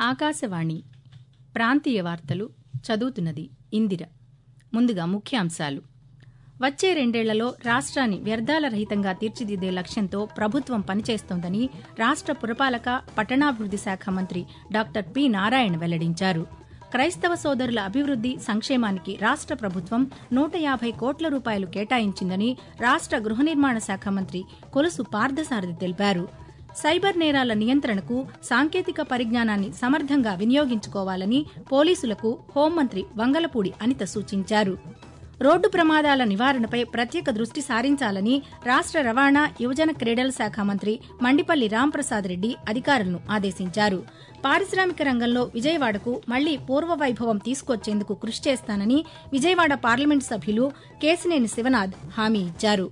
ఆకాశవాణి ప్రాంతీయ వార్తలు చదువుతున్నది ఇందిర ముందుగా ముఖ్యాంశాలు వచ్చే రెండేళ్లలో రాష్ట్రాన్ని వ్యర్థాల రహితంగా తీర్చిదిద్దే లక్ష్యంతో ప్రభుత్వం పనిచేస్తోందని రాష్ట్ర పురపాలక పట్టణాభివృద్ది శాఖ మంత్రి డాక్టర్ పి నారాయణ వెల్లడించారు క్రైస్తవ సోదరుల అభివృద్ది సంక్షేమానికి రాష్ట్ర ప్రభుత్వం నూట యాభై కోట్ల రూపాయలు కేటాయించిందని రాష్ట్ర గృహ నిర్మాణ శాఖ మంత్రి కొలుసు పార్థసారథి తెలిపారు సైబర్ నేరాల నియంత్రణకు సాంకేతిక పరిజ్ఞానాన్ని సమర్థంగా వినియోగించుకోవాలని పోలీసులకు హోంమంత్రి వంగలపూడి అనిత సూచించారు రోడ్డు ప్రమాదాల నివారణపై ప్రత్యేక దృష్టి సారించాలని రాష్ట్ర రవాణా యువజన క్రీడల శాఖ మంత్రి మండిపల్లి రాంప్రసాద్ రెడ్డి అధికారులను ఆదేశించారు పారిశ్రామిక రంగంలో విజయవాడకు మళ్లీ పూర్వ వైభవం తీసుకొచ్చేందుకు కృషి చేస్తానని విజయవాడ పార్లమెంటు సభ్యులు కేసినేని శివనాథ్ హామీ ఇచ్చారు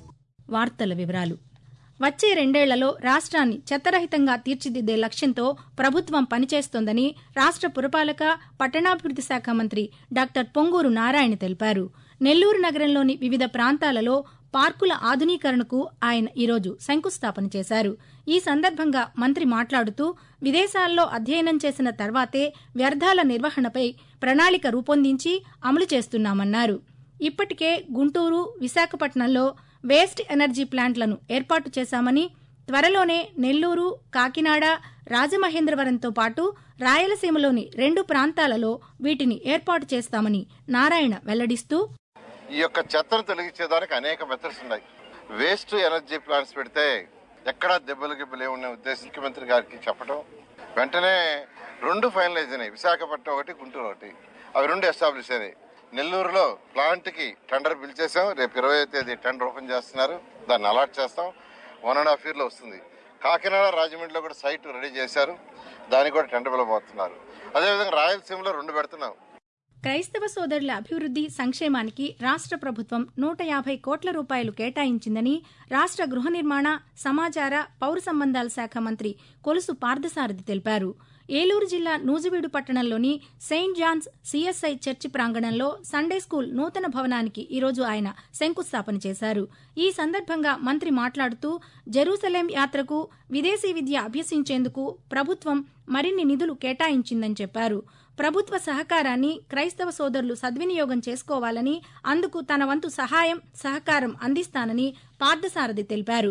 వార్తల వివరాలు వచ్చే రెండేళ్లలో రాష్ట్రాన్ని చెత్తరహితంగా తీర్చిదిద్దే లక్ష్యంతో ప్రభుత్వం పనిచేస్తోందని రాష్ట్ర పురపాలక పట్టణాభివృద్ది శాఖ మంత్రి డాక్టర్ పొంగూరు నారాయణ తెలిపారు నెల్లూరు నగరంలోని వివిధ ప్రాంతాలలో పార్కుల ఆధునీకరణకు ఆయన ఈరోజు శంకుస్థాపన చేశారు ఈ సందర్భంగా మంత్రి మాట్లాడుతూ విదేశాల్లో అధ్యయనం చేసిన తర్వాతే వ్యర్థాల నిర్వహణపై ప్రణాళిక రూపొందించి అమలు చేస్తున్నామన్నారు ఇప్పటికే గుంటూరు విశాఖపట్నంలో వేస్ట్ ఎనర్జీ ప్లాంట్లను ఏర్పాటు చేశామని త్వరలోనే నెల్లూరు కాకినాడ రాజమహేంద్రవరంతో పాటు రాయలసీమలోని రెండు ప్రాంతాలలో వీటిని ఏర్పాటు చేస్తామని నారాయణ వెల్లడిస్తూ ఈ యొక్క చెత్తను తొలగించేదానికి అనేక మెథడ్స్ ఉన్నాయి వేస్ట్ ఎనర్జీ ప్లాంట్స్ పెడితే ఎక్కడా దెబ్బలు గిబ్బలు ఏమున్న ఉద్దేశం ముఖ్యమంత్రి గారికి చెప్పడం వెంటనే రెండు ఫైనలైజ్ అయినాయి విశాఖపట్నం ఒకటి గుంటూరు ఒకటి అవి రెండు ఎస్టాబ్లిష్ అయినాయి నెల్లూరులో ప్లాంట్ కి టెండర్ పిలిచేసాం రేపు ఇరవై తేదీ టెండర్ ఓపెన్ చేస్తున్నారు దాన్ని అలాట్ చేస్తాం వన్ అండ్ హాఫ్ ఇయర్ లో వస్తుంది కాకినాడ రాజమండ్రిలో కూడా సైట్ రెడీ చేశారు దానికి కూడా టెండర్ పిలవబోతున్నారు అదేవిధంగా రాయలసీమలో రెండు పెడుతున్నాం క్రైస్తవ సోదరుల అభివృద్ది సంక్షేమానికి రాష్ట్ర ప్రభుత్వం నూట యాభై కోట్ల రూపాయలు కేటాయించిందని రాష్ట్ర గృహ నిర్మాణ సమాచార పౌర సంబంధాల శాఖ మంత్రి కొలుసు పార్థసారథి తెలిపారు ఏలూరు జిల్లా నూజివీడు పట్టణంలోని సెయింట్ జాన్స్ సిఎస్ఐ చర్చి ప్రాంగణంలో సండే స్కూల్ నూతన భవనానికి ఈరోజు ఆయన శంకుస్థాపన చేశారు ఈ సందర్భంగా మంత్రి మాట్లాడుతూ జెరూసలేం యాత్రకు విదేశీ విద్య అభ్యసించేందుకు ప్రభుత్వం మరిన్ని నిధులు కేటాయించిందని చెప్పారు ప్రభుత్వ సహకారాన్ని క్రైస్తవ సోదరులు సద్వినియోగం చేసుకోవాలని అందుకు తన వంతు సహాయం సహకారం అందిస్తానని పార్థసారథి తెలిపారు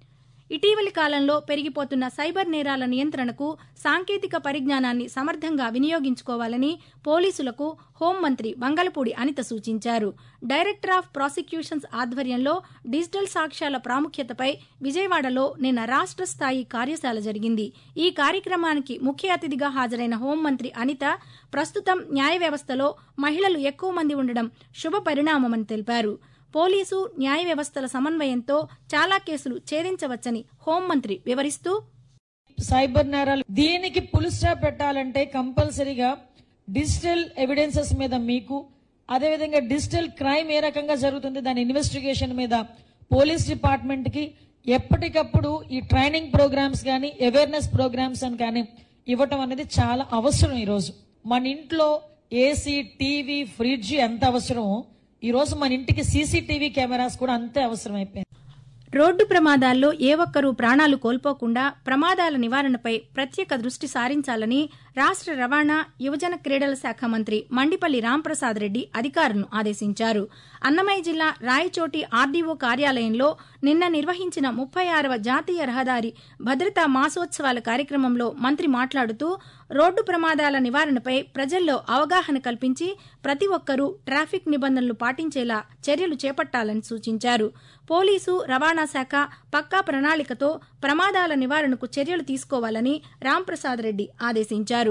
ఇటీవలి కాలంలో పెరిగిపోతున్న సైబర్ నేరాల నియంత్రణకు సాంకేతిక పరిజ్ఞానాన్ని సమర్థంగా వినియోగించుకోవాలని పోలీసులకు హోంమంత్రి వంగలపూడి అనిత సూచించారు డైరెక్టర్ ఆఫ్ ప్రాసిక్యూషన్స్ ఆధ్వర్యంలో డిజిటల్ సాక్ష్యాల ప్రాముఖ్యతపై విజయవాడలో నిన్న రాష్ట్ర స్థాయి కార్యశాల జరిగింది ఈ కార్యక్రమానికి ముఖ్య అతిథిగా హాజరైన హోంమంత్రి అనిత ప్రస్తుతం న్యాయ వ్యవస్థలో మహిళలు ఎక్కువ మంది ఉండడం శుభ పరిణామమని తెలిపారు పోలీసు న్యాయ వ్యవస్థల సమన్వయంతో చాలా కేసులు ఛేదించవచ్చని హోంమంత్రి వివరిస్తూ సైబర్ నేరాలు దీనికి పుల్ స్టాప్ పెట్టాలంటే కంపల్సరీగా డిజిటల్ ఎవిడెన్సెస్ మీద మీకు అదేవిధంగా డిజిటల్ క్రైమ్ ఏ రకంగా జరుగుతుంది దాని ఇన్వెస్టిగేషన్ మీద పోలీస్ డిపార్ట్మెంట్ కి ఎప్పటికప్పుడు ఈ ట్రైనింగ్ ప్రోగ్రామ్స్ కానీ అవేర్నెస్ ప్రోగ్రామ్స్ అని కానీ ఇవ్వటం అనేది చాలా అవసరం ఈరోజు మన ఇంట్లో ఏసీ టీవీ ఫ్రిడ్జ్ ఎంత అవసరమో ఈ రోజు మన ఇంటికి సీసీటీవీ కెమెరాస్ కూడా అంతే అవసరం అయిపోయింది రోడ్డు ప్రమాదాల్లో ఏ ఒక్కరూ ప్రాణాలు కోల్పోకుండా ప్రమాదాల నివారణపై ప్రత్యేక దృష్టి సారించాలని రాష్ట్ర రవాణా యువజన క్రీడల శాఖ మంత్రి మండిపల్లి రాంప్రసాద్ రెడ్డి అధికారులను ఆదేశించారు అన్నమయ్య జిల్లా రాయచోటి ఆర్డీఓ కార్యాలయంలో నిన్న నిర్వహించిన ముప్పై ఆరవ జాతీయ రహదారి భద్రతా మాసోత్సవాల కార్యక్రమంలో మంత్రి మాట్లాడుతూ రోడ్డు ప్రమాదాల నివారణపై ప్రజల్లో అవగాహన కల్పించి ప్రతి ఒక్కరూ ట్రాఫిక్ నిబంధనలు పాటించేలా చర్యలు చేపట్టాలని సూచించారు పోలీసు రవాణా శాఖ పక్కా ప్రణాళికతో ప్రమాదాల నివారణకు చర్యలు తీసుకోవాలని రాంప్రసాద్ రెడ్డి ఆదేశించారు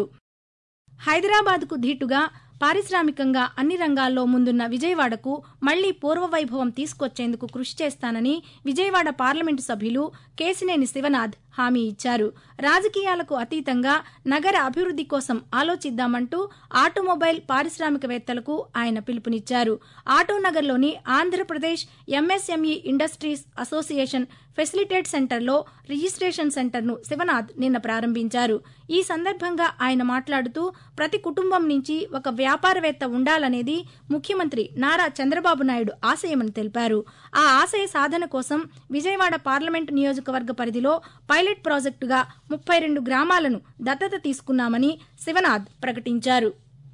హైదరాబాద్కు ధీటుగా పారిశ్రామికంగా అన్ని రంగాల్లో ముందున్న విజయవాడకు మళ్లీ పూర్వవైభవం తీసుకొచ్చేందుకు కృషి చేస్తానని విజయవాడ పార్లమెంటు సభ్యులు కేసినేని శివనాథ్ హామీ ఇచ్చారు రాజకీయాలకు అతీతంగా నగర అభివృద్ది కోసం ఆలోచిద్దామంటూ ఆటోమొబైల్ పారిశ్రామికవేత్తలకు ఆయన పిలుపునిచ్చారు ఆటోనగర్లోని Andhra Pradesh MSME industries association facilitate సెంటర్లో రిజిస్ట్రేషన్ సెంటర్ను శివనాథ్ నిన్న ప్రారంభించారు ఈ సందర్భంగా ఆయన మాట్లాడుతూ ప్రతి కుటుంబం నుంచి ఒక వ్యాపారవేత్త ఉండాలనేది ముఖ్యమంత్రి నారా చంద్రబాబు నాయుడు ఆశయమని తెలిపారు ఆ ఆశయ సాధన కోసం విజయవాడ పార్లమెంటు నియోజకవర్గ పరిధిలో పైలట్ పైలట్ ప్రాజెక్టుగా ముప్పై రెండు గ్రామాలను దత్తత తీసుకున్నామని శివనాథ్ ప్రకటించారు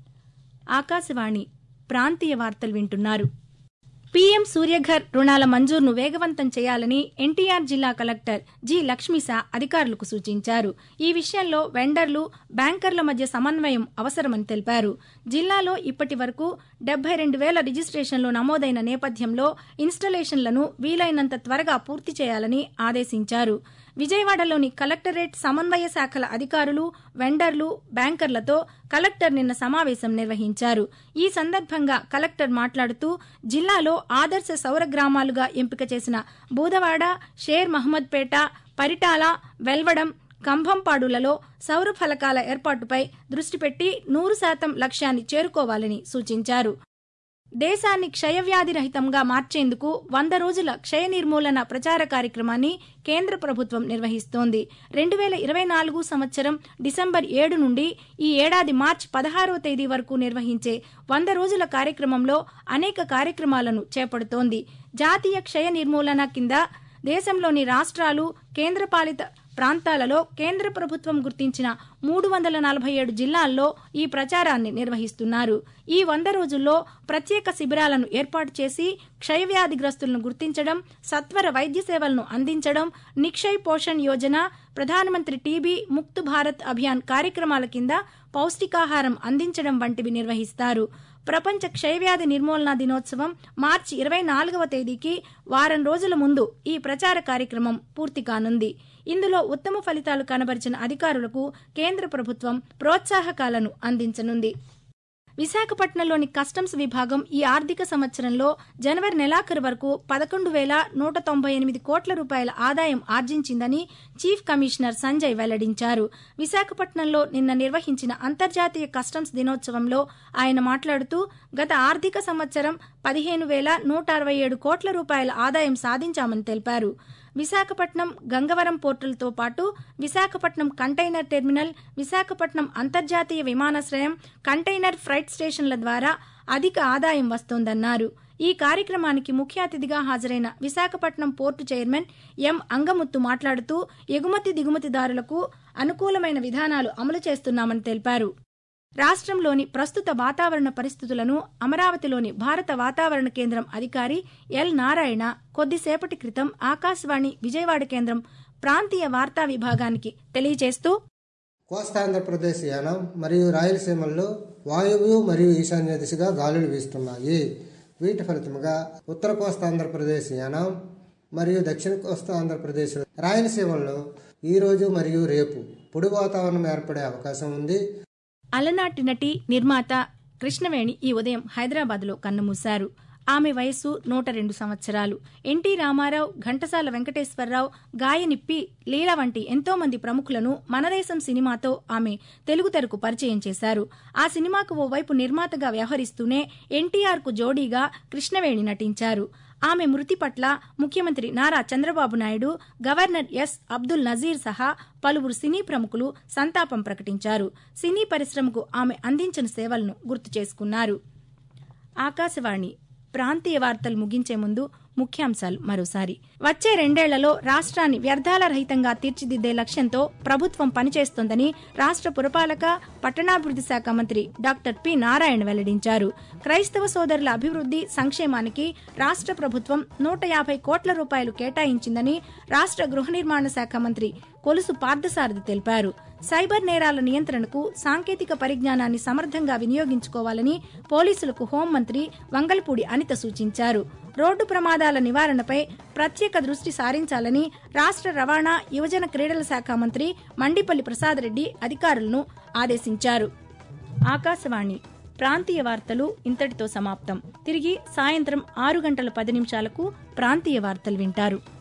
ఆకాశవాణి ప్రాంతీయ వార్తలు వింటున్నారు పీఎం సూర్యఘర్ రుణాల మంజూరును వేగవంతం చేయాలని ఎన్టీఆర్ జిల్లా కలెక్టర్ జి లక్ష్మీశా అధికారులకు సూచించారు ఈ విషయంలో వెండర్లు బ్యాంకర్ల మధ్య సమన్వయం అవసరమని తెలిపారు జిల్లాలో ఇప్పటి వరకు డెబ్బై రెండు వేల రిజిస్ట్రేషన్లు నమోదైన నేపథ్యంలో ఇన్స్టలేషన్లను వీలైనంత త్వరగా పూర్తి చేయాలని ఆదేశించారు విజయవాడలోని కలెక్టరేట్ సమన్వయ శాఖల అధికారులు వెండర్లు బ్యాంకర్లతో కలెక్టర్ నిన్న సమావేశం నిర్వహించారు ఈ సందర్భంగా కలెక్టర్ మాట్లాడుతూ జిల్లాలో ఆదర్శ సౌర గ్రామాలుగా ఎంపిక చేసిన బూదవాడ షేర్ మహమ్మద్పేట పరిటాల వెల్వడం కంభంపాడులలో సౌర ఫలకాల ఏర్పాటుపై దృష్టి పెట్టి నూరు శాతం లక్ష్యాన్ని చేరుకోవాలని సూచించారు దేశాన్ని క్షయవ్యాధి రహితంగా మార్చేందుకు వంద రోజుల క్షయ నిర్మూలన ప్రచార కార్యక్రమాన్ని కేంద్ర ప్రభుత్వం నిర్వహిస్తోంది రెండు వేల ఇరవై నాలుగు సంవత్సరం డిసెంబర్ ఏడు నుండి ఈ ఏడాది మార్చి పదహారవ తేదీ వరకు నిర్వహించే వంద రోజుల కార్యక్రమంలో అనేక కార్యక్రమాలను చేపడుతోంది జాతీయ క్షయ నిర్మూలన కింద దేశంలోని రాష్ట్రాలు కేంద్రపాలిత ప్రాంతాలలో కేంద్ర ప్రభుత్వం గుర్తించిన మూడు వందల నలభై ఏడు జిల్లాల్లో ఈ ప్రచారాన్ని నిర్వహిస్తున్నారు ఈ వంద రోజుల్లో ప్రత్యేక శిబిరాలను ఏర్పాటు చేసి క్షయవ్యాధిగ్రస్తులను గుర్తించడం సత్వర వైద్య సేవలను అందించడం నిక్షయ్ పోషణ్ యోజన ప్రధానమంత్రి టీబీ ముక్త్ భారత్ అభియాన్ కార్యక్రమాల కింద పౌష్టికాహారం అందించడం వంటివి నిర్వహిస్తారు ప్రపంచ క్షయవ్యాధి నిర్మూలన దినోత్సవం మార్చి ఇరవై నాలుగవ తేదీకి వారం రోజుల ముందు ఈ ప్రచార కార్యక్రమం పూర్తి కానుంది ఇందులో ఉత్తమ ఫలితాలు కనబరిచిన అధికారులకు కేంద్ర ప్రభుత్వం ప్రోత్సాహకాలను అందించనుంది విశాఖపట్నంలోని కస్టమ్స్ విభాగం ఈ ఆర్థిక సంవత్సరంలో జనవరి నెలాఖరు వరకు పదకొండు వేల నూట తొంభై ఎనిమిది కోట్ల రూపాయల ఆదాయం ఆర్జించిందని చీఫ్ కమిషనర్ సంజయ్ వెల్లడించారు విశాఖపట్నంలో నిన్న నిర్వహించిన అంతర్జాతీయ కస్టమ్స్ దినోత్సవంలో ఆయన మాట్లాడుతూ గత ఆర్థిక సంవత్సరం పదిహేను వేల నూట అరవై ఏడు కోట్ల రూపాయల ఆదాయం సాధించామని తెలిపారు విశాఖపట్నం గంగవరం పోర్టులతో పాటు విశాఖపట్నం కంటైనర్ టెర్మినల్ విశాఖపట్నం అంతర్జాతీయ విమానాశ్రయం కంటైనర్ ఫ్రైట్ స్టేషన్ల ద్వారా అధిక ఆదాయం వస్తోందన్నారు ఈ కార్యక్రమానికి ముఖ్య అతిథిగా హాజరైన Visakhapatnam port chairman M Angamuthu మాట్లాడుతూ ఎగుమతి దిగుమతిదారులకు అనుకూలమైన విధానాలు అమలు చేస్తున్నామని తెలిపారు రాష్ట్రంలోని ప్రస్తుత వాతావరణ పరిస్థితులను అమరావతిలోని భారత వాతావరణ కేంద్రం అధికారి ఎల్ నారాయణ కొద్దిసేపటి క్రితం ఆకాశవాణి విజయవాడ కేంద్రం ప్రాంతీయ వార్తా విభాగానికి తెలియజేస్తూ కోస్తాంధ్రప్రదేశ్ యానం మరియు రాయలసీమల్లో వాయువ్య మరియు ఈశాన్య దిశగా గాలులు వీస్తున్నాయి వీటి ఫలితముగా ఉత్తర కోస్తాంధ్రప్రదేశ్ యానం మరియు దక్షిణ కోస్తా ఆంధ్రప్రదేశ్ రాయలసీమల్లో ఈరోజు మరియు రేపు పొడి వాతావరణం ఏర్పడే అవకాశం ఉంది అలనాటి నటి నిర్మాత కృష్ణవేణి ఈ ఉదయం హైదరాబాద్లో కన్నుమూశారు ఆమె వయస్సు నూట రెండు సంవత్సరాలు ఎన్టీ రామారావు ఘంటసాల వెంకటేశ్వరరావు గాయనిప్పి లీల వంటి ఎంతో మంది ప్రముఖులను మనదేశం సినిమాతో ఆమె తెలుగు తెరకు పరిచయం చేశారు ఆ సినిమాకు ఓవైపు నిర్మాతగా వ్యవహరిస్తూనే ఎన్టీఆర్కు జోడీగా కృష్ణవేణి నటించారు ఆమె మృతి పట్ల ముఖ్యమంత్రి నారా చంద్రబాబు నాయుడు గవర్నర్ ఎస్ అబ్దుల్ నజీర్ సహా పలువురు సినీ ప్రముఖులు సంతాపం ప్రకటించారు సినీ పరిశ్రమకు ఆమె అందించిన సేవలను గుర్తు చేసుకున్నారు ఆకాశవాణి ప్రాంతీయ వార్తలు ముగించే ముందు ముఖ్యాంశాలు మరోసారి వచ్చే రెండేళ్లలో రాష్ట్రాన్ని వ్యర్థాల రహితంగా తీర్చిదిద్దే లక్ష్యంతో ప్రభుత్వం పనిచేస్తోందని రాష్ట్ర పురపాలక పట్టణాభివృద్ది శాఖ మంత్రి డాక్టర్ పి నారాయణ వెల్లడించారు క్రైస్తవ సోదరుల అభివృద్ది సంక్షేమానికి రాష్ట్ర ప్రభుత్వం నూట యాభై కోట్ల రూపాయలు కేటాయించిందని రాష్ట్ర గృహ నిర్మాణ శాఖ మంత్రి కొలుసు పార్థసారథి తెలిపారు సైబర్ నేరాల నియంత్రణకు సాంకేతిక పరిజ్ఞానాన్ని సమర్థంగా వినియోగించుకోవాలని పోలీసులకు హోంమంత్రి వంగల్పూడి అనిత సూచించారు రోడ్డు ప్రమాదాల నివారణపై ప్రత్యేక దృష్టి సారించాలని రాష్ట్ర రవాణా యువజన క్రీడల శాఖ మంత్రి మండిపల్లి ప్రసాద్ రెడ్డి అధికారులను ఆదేశించారు ఆకాశవాణి ప్రాంతీయ వార్తలు ఇంతటితో సమాప్తం తిరిగి సాయంత్రం ఆరు గంటల పది నిమిషాలకు ప్రాంతీయ వార్తలు వింటారు